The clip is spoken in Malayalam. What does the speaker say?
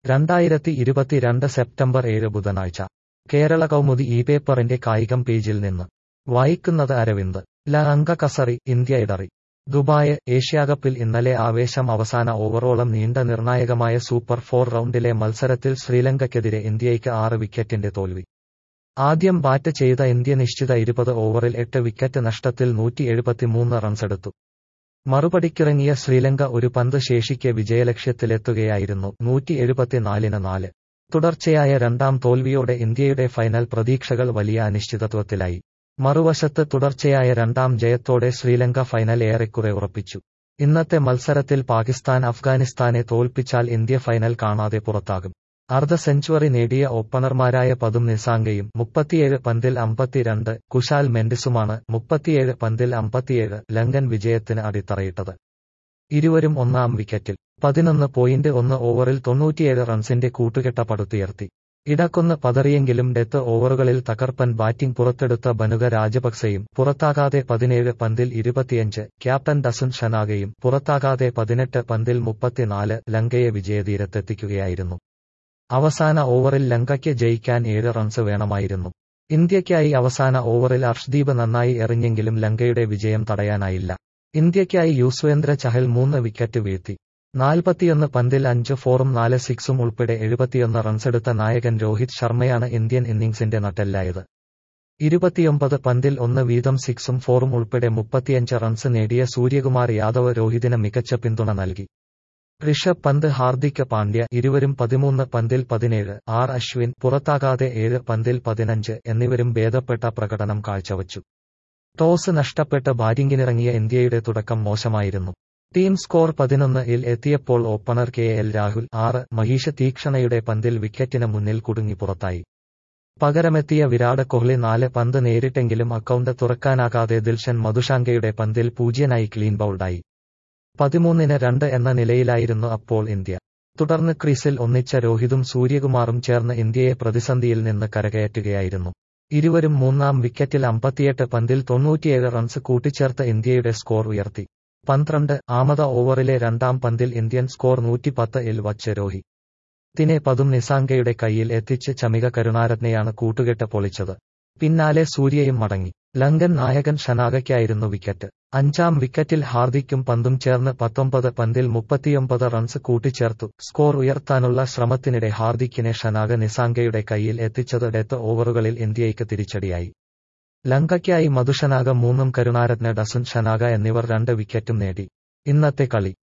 രണ്ടായിരത്തി ഇരുപത്തിരണ്ട് സെപ്റ്റംബർ ഏഴ് ബുധനാഴ്ച കേരള കൗമുദി ഈ പേപ്പറിന്റെ കായികം പേജിൽ നിന്ന് വായിക്കുന്നത് അരവിന്ദ് ല അങ്ക കസറി ഇന്ത്യ ഇടറി ദുബായ് ഏഷ്യാകപ്പിൽ ഇന്നലെ ആവേശം അവസാന ഓവറോളം നീണ്ട നിർണായകമായ സൂപ്പർ ഫോർ റൗണ്ടിലെ മത്സരത്തിൽ ശ്രീലങ്കയ്ക്കെതിരെ ഇന്ത്യയ്ക്ക് ആറ് വിക്കറ്റിന്റെ തോൽവി ആദ്യം ബാറ്റ് ചെയ്ത ഇന്ത്യ നിശ്ചിത ഇരുപത് ഓവറിൽ എട്ട് വിക്കറ്റ് നഷ്ടത്തിൽ നൂറ്റി എഴുപത്തിമൂന്ന് റൺസെടുത്തു മറുപടിക്കിറങ്ങിയ ശ്രീലങ്ക ഒരു പന്ത് ശേഷിക്കെ വിജയലക്ഷ്യത്തിലെത്തുകയായിരുന്നു നൂറ്റി എഴുപത്തിനാലിന് നാല് തുടർച്ചയായ രണ്ടാം തോൽവിയോടെ ഇന്ത്യയുടെ ഫൈനൽ പ്രതീക്ഷകൾ വലിയ അനിശ്ചിതത്വത്തിലായി മറുവശത്ത് തുടർച്ചയായ രണ്ടാം ജയത്തോടെ ശ്രീലങ്ക ഫൈനൽ ഏറെക്കുറെ ഉറപ്പിച്ചു ഇന്നത്തെ മത്സരത്തിൽ പാകിസ്ഥാൻ അഫ്ഗാനിസ്ഥാനെ തോൽപ്പിച്ചാൽ ഇന്ത്യ ഫൈനൽ കാണാതെ പുറത്താകും അർദ്ധ സെഞ്ചുറി നേടിയ ഓപ്പണർമാരായ പതും നിസാങ്കയും മുപ്പത്തിയേഴ് പന്തിൽ അമ്പത്തിരണ്ട് കുശാൽ മെൻഡിസുമാണ് മുപ്പത്തിയേഴ് പന്തിൽ അമ്പത്തിയേഴ് ലങ്കൻ വിജയത്തിന് അടിത്തറയിട്ടത് ഇരുവരും ഒന്നാം വിക്കറ്റിൽ പതിനൊന്ന് പോയിന്റ് ഒന്ന് ഓവറിൽ തൊണ്ണൂറ്റിയേഴ് റൺസിന്റെ കൂട്ടുകെട്ട പടുത്തുയർത്തി ഇടക്കൊന്ന് പതറിയെങ്കിലും ഡെത്ത് ഓവറുകളിൽ തകർപ്പൻ ബാറ്റിംഗ് പുറത്തെടുത്ത ബനുക രാജപക്സെയും പുറത്താകാതെ പതിനേഴ് പന്തിൽ ഇരുപത്തിയഞ്ച് ക്യാപ്റ്റൻ ഡസുൻ ഷനാഗയും പുറത്താകാതെ പതിനെട്ട് പന്തിൽ മുപ്പത്തിനാല് ലങ്കയെ വിജയതീരത്തെത്തിക്കുകയായിരുന്നു അവസാന ഓവറിൽ ലങ്കയ്ക്ക് ജയിക്കാൻ ഏഴ് റൺസ് വേണമായിരുന്നു ഇന്ത്യയ്ക്കായി അവസാന ഓവറിൽ അർഷ്ദീപ് നന്നായി എറിഞ്ഞെങ്കിലും ലങ്കയുടെ വിജയം തടയാനായില്ല ഇന്ത്യയ്ക്കായി യുസ്വേന്ദ്ര ചഹൽ മൂന്ന് വിക്കറ്റ് വീഴ്ത്തി നാൽപ്പത്തിയൊന്ന് പന്തിൽ അഞ്ച് ഫോറും നാല് സിക്സും ഉൾപ്പെടെ എഴുപത്തിയൊന്ന് റൺസെടുത്ത നായകൻ രോഹിത് ശർമ്മയാണ് ഇന്ത്യൻ ഇന്നിംഗ്സിന്റെ നട്ടെല്ലായത് ഇരുപത്തിയൊമ്പത് പന്തിൽ ഒന്ന് വീതം സിക്സും ഫോറും ഉൾപ്പെടെ മുപ്പത്തിയഞ്ച് റൺസ് നേടിയ സൂര്യകുമാർ യാദവ് രോഹിതിന് മികച്ച പിന്തുണ നൽകി ഋഷഭ് പന്ത് ഹാർദിക് പാണ്ഡ്യ ഇരുവരും പതിമൂന്ന് പന്തിൽ പതിനേഴ് ആർ അശ്വിൻ പുറത്താകാതെ ഏഴ് പന്തിൽ പതിനഞ്ച് എന്നിവരും ഭേദപ്പെട്ട പ്രകടനം കാഴ്ചവച്ചു ടോസ് നഷ്ടപ്പെട്ട് ബാറ്റിംഗിനിറങ്ങിയ ഇന്ത്യയുടെ തുടക്കം മോശമായിരുന്നു ടീം സ്കോർ പതിനൊന്ന് ഇൽ എത്തിയപ്പോൾ ഓപ്പണർ കെ എൽ രാഹുൽ ആറ് മഹീഷ് തീക്ഷണയുടെ പന്തിൽ വിക്കറ്റിന് മുന്നിൽ കുടുങ്ങി പുറത്തായി പകരമെത്തിയ വിരാട് കോഹ്ലി നാല് പന്ത് നേരിട്ടെങ്കിലും അക്കൗണ്ട് തുറക്കാനാകാതെ ദിൽഷൻ മധുഷാങ്കയുടെ പന്തിൽ പൂജ്യനായി ക്ലീൻ ബൌൾഡായി പതിമൂന്നിന് രണ്ട് എന്ന നിലയിലായിരുന്നു അപ്പോൾ ഇന്ത്യ തുടർന്ന് ക്രീസിൽ ഒന്നിച്ച രോഹിതും സൂര്യകുമാറും ചേർന്ന് ഇന്ത്യയെ പ്രതിസന്ധിയിൽ നിന്ന് കരകയറ്റുകയായിരുന്നു ഇരുവരും മൂന്നാം വിക്കറ്റിൽ അമ്പത്തിയെട്ട് പന്തിൽ തൊണ്ണൂറ്റിയേഴ് റൺസ് കൂട്ടിച്ചേർത്ത് ഇന്ത്യയുടെ സ്കോർ ഉയർത്തി പന്ത്രണ്ട് ആമത ഓവറിലെ രണ്ടാം പന്തിൽ ഇന്ത്യൻ സ്കോർ നൂറ്റിപ്പത്ത് ഇൽ വച്ച് രോഹി തിനെ പതും നിസാങ്കയുടെ കയ്യിൽ എത്തിച്ച് ചമിക കരുണാരത്നെയാണ് കൂട്ടുകെട്ട് പൊളിച്ചത് പിന്നാലെ സൂര്യയും മടങ്ങി ലങ്കൻ നായകൻ ഷനാഗയ്ക്കായിരുന്നു വിക്കറ്റ് അഞ്ചാം വിക്കറ്റിൽ ഹാർദിക്കും പന്തും ചേർന്ന് പത്തൊമ്പത് പന്തിൽ മുപ്പത്തിയൊമ്പത് റൺസ് കൂട്ടിച്ചേർത്തു സ്കോർ ഉയർത്താനുള്ള ശ്രമത്തിനിടെ ഹാർദിക്കിനെ ഷനാഗ നിസാങ്കയുടെ കയ്യിൽ എത്തിച്ചത് ഡെത്ത് ഓവറുകളിൽ ഇന്ത്യയ്ക്ക് തിരിച്ചടിയായി ലങ്കയ്ക്കായി മധുഷനാഗ മൂന്നും കരുണാരത്ന ഡസുൻ ഷനാഗ എന്നിവർ രണ്ട് വിക്കറ്റും നേടി ഇന്നത്തെ കളി